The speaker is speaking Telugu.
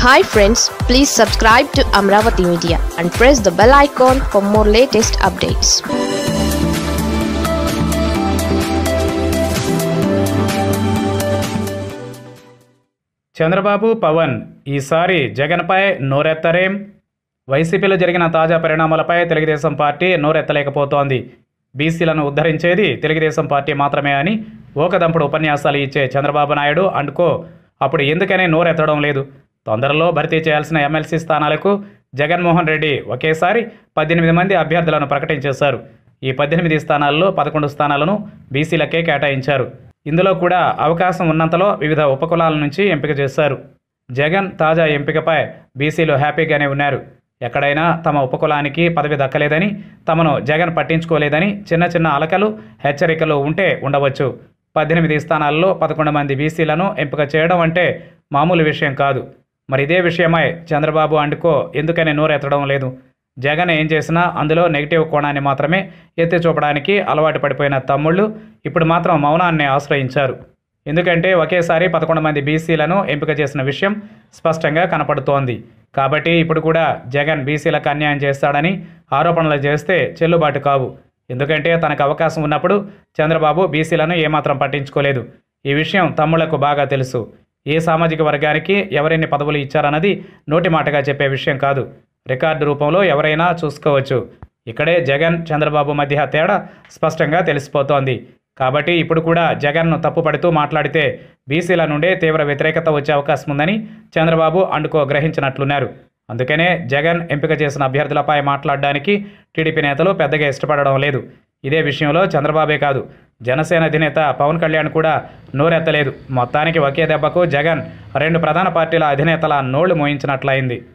hi friends please subscribe to Amaravati media and press the bell icon for more latest updates Chandrababu Pawan ఈసారి జగన్పై నోరెత్తరేం వైసీపీలో జరిగిన తాజా పరిణామాలపై తెలుగుదేశం పార్టీ నోరెత్తలేకపోతోంది బీసీలను ఉద్ధరించేది తెలుగుదేశం పార్టీ మాత్రమే అని ఓకదంపుడు ఉపన్యాసాలు ఇచ్చే చంద్రబాబు నాయుడు అండుకో అప్పుడు ఎందుకని నోరెత్తడం లేదు తొందరలో భర్తీ చేయాల్సిన ఎమ్మెల్సీ స్థానాలకు జగన్మోహన్ రెడ్డి ఒకేసారి పద్దెనిమిది మంది అభ్యర్థులను ప్రకటించేశారు ఈ పద్దెనిమిది స్థానాల్లో పదకొండు స్థానాలను బీసీలకే కేటాయించారు ఇందులో కూడా అవకాశం ఉన్నంతలో వివిధ ఉపకులాల నుంచి ఎంపిక చేశారు జగన్ తాజా ఎంపికపై బీసీలు హ్యాపీగానే ఉన్నారు ఎక్కడైనా తమ ఉపకులానికి పదవి దక్కలేదని తమను జగన్ పట్టించుకోలేదని చిన్న చిన్న అలకలు హెచ్చరికలు ఉంటే ఉండవచ్చు పద్దెనిమిది స్థానాల్లో పదకొండు మంది బీసీలను ఎంపిక చేయడం అంటే మామూలు విషయం కాదు మరి ఇదే విషయమై చంద్రబాబు అండుకో ఎందుకని నోరెత్తడం లేదు జగన్ ఏం చేసినా అందులో నెగిటివ్ కోణాన్ని మాత్రమే ఎత్తి చూపడానికి అలవాటు పడిపోయిన తమ్ముళ్ళు ఇప్పుడు మాత్రం మౌనాన్ని ఆశ్రయించారు ఎందుకంటే ఒకేసారి పదకొండు మంది బీసీలను ఎంపిక చేసిన విషయం స్పష్టంగా కనపడుతోంది కాబట్టి ఇప్పుడు కూడా జగన్ బీసీలకు అన్యాయం చేస్తాడని ఆరోపణలు చేస్తే చెల్లుబాటు కావు ఎందుకంటే తనకు అవకాశం ఉన్నప్పుడు చంద్రబాబు బీసీలను ఏమాత్రం పట్టించుకోలేదు ఈ విషయం తమ్ముళ్లకు బాగా తెలుసు ఏ సామాజిక వర్గానికి ఎవరెన్ని పదవులు ఇచ్చారన్నది నోటి మాటగా చెప్పే విషయం కాదు రికార్డు రూపంలో ఎవరైనా చూసుకోవచ్చు ఇక్కడే జగన్ చంద్రబాబు మధ్య తేడా స్పష్టంగా తెలిసిపోతోంది కాబట్టి ఇప్పుడు కూడా జగన్ను తప్పుపడుతూ మాట్లాడితే బీసీల నుండే తీవ్ర వ్యతిరేకత వచ్చే అవకాశం ఉందని చంద్రబాబు అండుకో గ్రహించినట్లున్నారు అందుకనే జగన్ ఎంపిక చేసిన అభ్యర్థులపై మాట్లాడడానికి టీడీపీ నేతలు పెద్దగా ఇష్టపడడం లేదు ఇదే విషయంలో చంద్రబాబే కాదు జనసేన అధినేత పవన్ కళ్యాణ్ కూడా నోరెత్తలేదు మొత్తానికి ఒకే దెబ్బకు జగన్ రెండు ప్రధాన పార్టీల అధినేతల నోళ్లు మోయించినట్లయింది